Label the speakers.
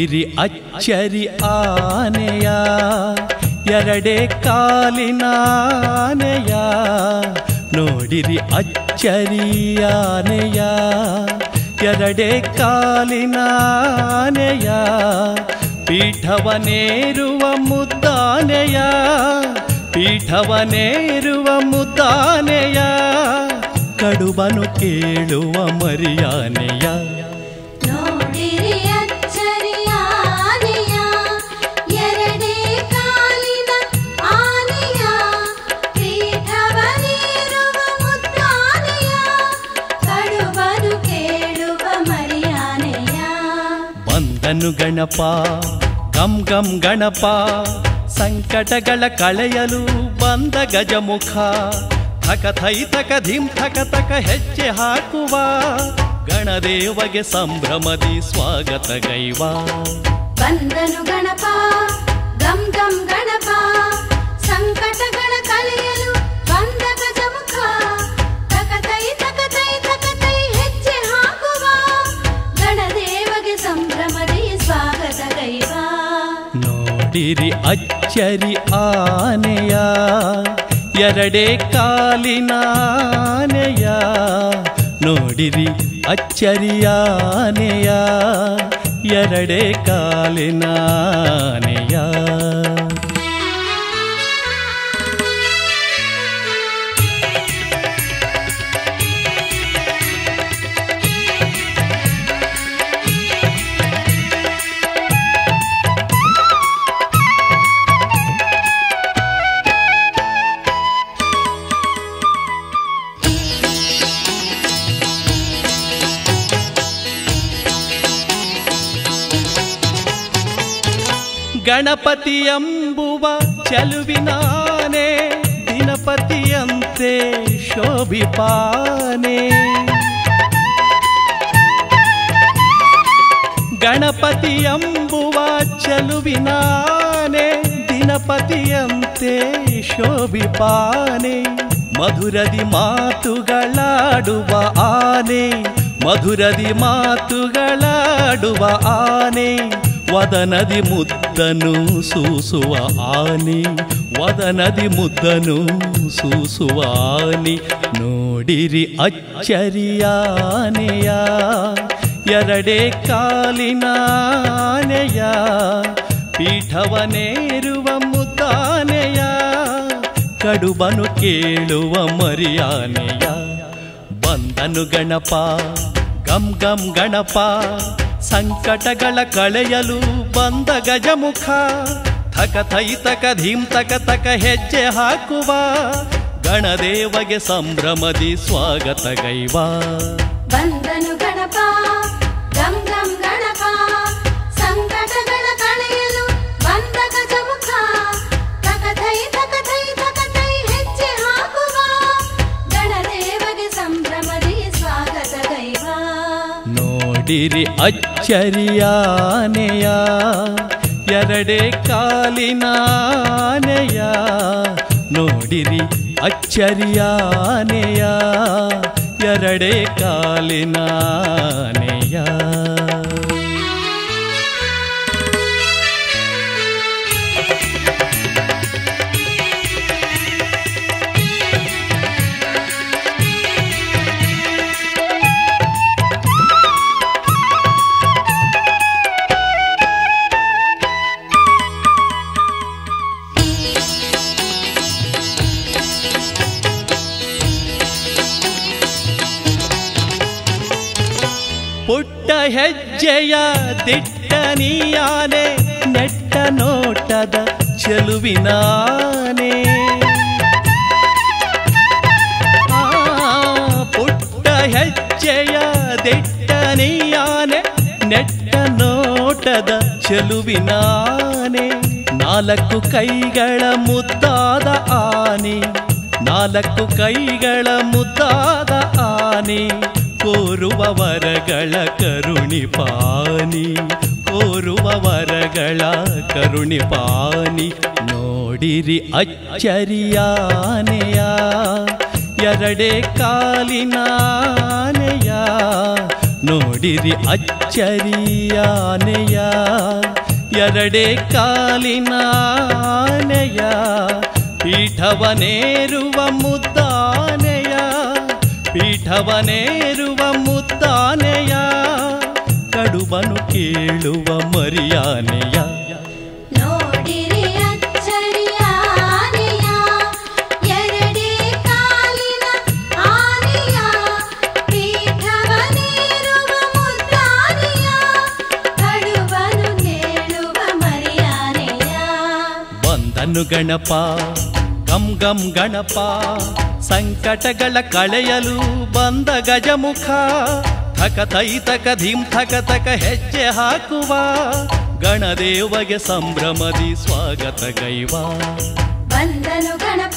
Speaker 1: ನೋಡಿರಿ ಅಚ್ಚರಿ ಆನೆಯ ಎರಡೇ ಕಾಲಿನ ಆನೆಯ ನೋಡಿರಿ ಅಚ್ಚರಿ ಆನೆಯ ಎರಡೇ ಕಾಲಿನ ಆನೆಯ ಪೀಠವನೇರುವ ಮುದ್ದಾನೆಯ ಪೀಠವನೇರುವ ಮುದ್ದಾನೆಯ ಕಡುಬನು ಕೇಳುವ ಮರಿಯಾನೆಯ
Speaker 2: ನೋಡಿರಿ ಅಚ್ಚರಿಯ ಆನೆಯ ಎರಡೇ ಕಾಲಿನ ಆನೆಯ ಪೀಠವನೇರುವ ಮುದ್ದಾನೆಯ ಕಡುಬನು ಕೇಳುವ ಮರಿಯಾನೆಯ
Speaker 1: ಬಂದನು ಗಣಪ ಗಂ ಗಂ ಗಣಪ ಸಂಕಟಗಳ ಕಳೆಯಲು ಬಂದ ಗಜಮುಖ ಥಕ ಥೈ ತಕ ಧಿಂ ಥಕ ತಕ ಹೆಜ್ಜೆ ಹಾಕುವ ಗಣದೇವಗೆ ಸಂಭ್ರಮದಿ ಸ್ವಾಗತ ಗೈವ
Speaker 2: ಬಂದನು ಗಣಪ ಗಂ ಗಂ ಗಣಪ ಸಂಕಟಗಳ ಕಳೆಯಲು ಬಂದ ಗಜಮುಖ ತಕತೈ ತಕತೈ ತಕತೈ ಹೆಜ್ಜೆ ಹಾಕುವ ಗಣದೇವಗೆ ಸಂಭ್ರಮದಿ ಸ್ವಾಗತ ಗೈವ
Speaker 1: ನೋಡಿರಿ ಅಚ್ಚರಿ ಆನೆಯ ಎರಡೇ ಕಾಲಿನ ಆನೆಯ ನೋಡಿರಿ ಅಚ್ಚರಿಯಾನೆಯ ಎರಡೇ ಕಾಲಿನ ಆನೆಯ ಗಣಪತಿ ಎಂಬುವ ಚಲುವಿನಾನೆ ದಿನಪತಿಯಂತೆ ಶೋಭಿಪಾನೆ ಗಣಪತಿ ಎಂಬುವ ಚಲುವಿನಾನೆ ದಿನಪತಿಯಂತೆ ಶೋಭಿಪಾನೆ ಮಧುರದಿ ಮಾತುಗಳಾಡುವ ಆನೆ ಮಧುರದಿ ಮಾತುಗಳಾಡುವ ಆನೆ ವದನದಿ ಮುದ್ದನು ಸೂಸುವ ಆನೆ ವದನದಿ ಮುದ್ದನು ಸೂಸುವ ಆನೆ ನೋಡಿರಿ ಅಚ್ಚರಿಯಾನೆಯ ಎರಡೇ ಕಾಲಿನ ಆನೆಯ ಪೀಠವನೇರುವ ಮುದ್ದಾನೆಯ ಕಡುಬನು ಕೇಳುವ ಮರಿಯಾನೆಯ ಬಂದನು ಗಣಪ ಗಂ ಗಂ ಗಣಪ ಸಂಕಟಗಳ ಕಳೆಯಲು ಬಂದ ಗಜಮುಖ ಥಕ ಥೈ ತಕ ಧೀಂ ತಕ ತಕ ಹೆಜ್ಜೆ ಹಾಕುವ ಗಣದೇವಗೆ ಸಂಭ್ರಮದಿ ಸ್ವಾಗತ ಗೈವ
Speaker 2: ಬಂದನು ಗಣಪ ಗಂ ಗಂ ಗಣಪ ಸಂಕಟಗಳ ಕಳೆಯಲು ಬಂದ ಗಜಮುಖ ತಕಥೈ ತಕಥೈ ತಕಥೈ ಹೆಜ್ಜೆ ಹಾಕುವ ಗಣದೇವಗೆ ಸಂಭ್ರಮದಿ ಸ್ವಾಗತ ಗೈವ
Speaker 1: ನೋಡಿರಿ ಅಚ್ಚರಿಯಾನೆಯ ಎರಡೇ ಕಾಲಿನ ಆನೆಯ ನೋಡಿರಿ ಅಚ್ಚರಿಯಾನೆಯ ಎರಡೇ ಕಾಲಿನ ಆನೆಯ ಪುಟ್ಟ ಹೆಜ್ಜೆಯ ದಿಟ್ಟ ನೀಯಾನೆ ನೆಟ್ಟ ನೋಟದ ಚೆಲುವಿನಾನೆ ಆ, ಪುಟ್ಟ ಹೆಜ್ಜೆಯ ದಿಟ್ಟ ನೀಯಾನೆ ನೆಟ್ಟ ನೋಟದ ಚೆಲುವಿನಾನೆ ನಾಲ್ಕು ಕೈಗಳ ಮುದ್ದಾದ ಆನೆ ನಾಲ್ಕು ಕೈಗಳ ಮುದ್ದಾದ ಆನೆ ಕೋರುವ ವರಗಳ ಕರುಣಿಪಾನಿ ಕೋರುವ ವರಗಳ ಕರುಣಿಪಾನಿ ನೋಡಿರಿ ಅಚ್ಚರಿಯಾನೆಯ ಎರಡೇ ಕಾಲಿನ ಆನೆಯ ನೋಡಿರಿ ಅಚ್ಚರಿಯಾನೆಯ ಎರಡೇ ಕಾಲಿನ ಆನೆಯ ಪೀಠವನೇರುವ ಮುದ್ದಾನೆಯ ಪೀಠವನೇರುವ ಮುದ್ದಾನೆಯ ಕಡುಬನು ಕೇಳುವ ಮರಿಯಾನೆಯ
Speaker 2: ನೋಡಿರಿ ಅಚ್ಚರಿಯ ಆನೆಯ ಎರಡೇ ಕಾಲಿನ ಆನೆಯ ಪೀಠವನೇರುವ ಮುದ್ದಾನೆಯ ಕಡುಬನು ಕೇಳುವ ಮರಿಯಾನೆಯ
Speaker 1: ಬಂದನು ಗಣಪ ಗಂ ಗಂ ಗಣಪ ಸಂಕಟಗಳ ಕಳೆಯಲು ಬಂದ ಗಜಮುಖ ಥಕ ತೈ ತಕ ಧೀಂ ಥಕ ತಕ ಹೆಜ್ಜೆ ಹಾಕುವ ಗಣದೇವಗೆ ಸಂಭ್ರಮದಿ ಸ್ವಾಗತ ಗೈವ
Speaker 2: ಬಂದನು ಗಣಪ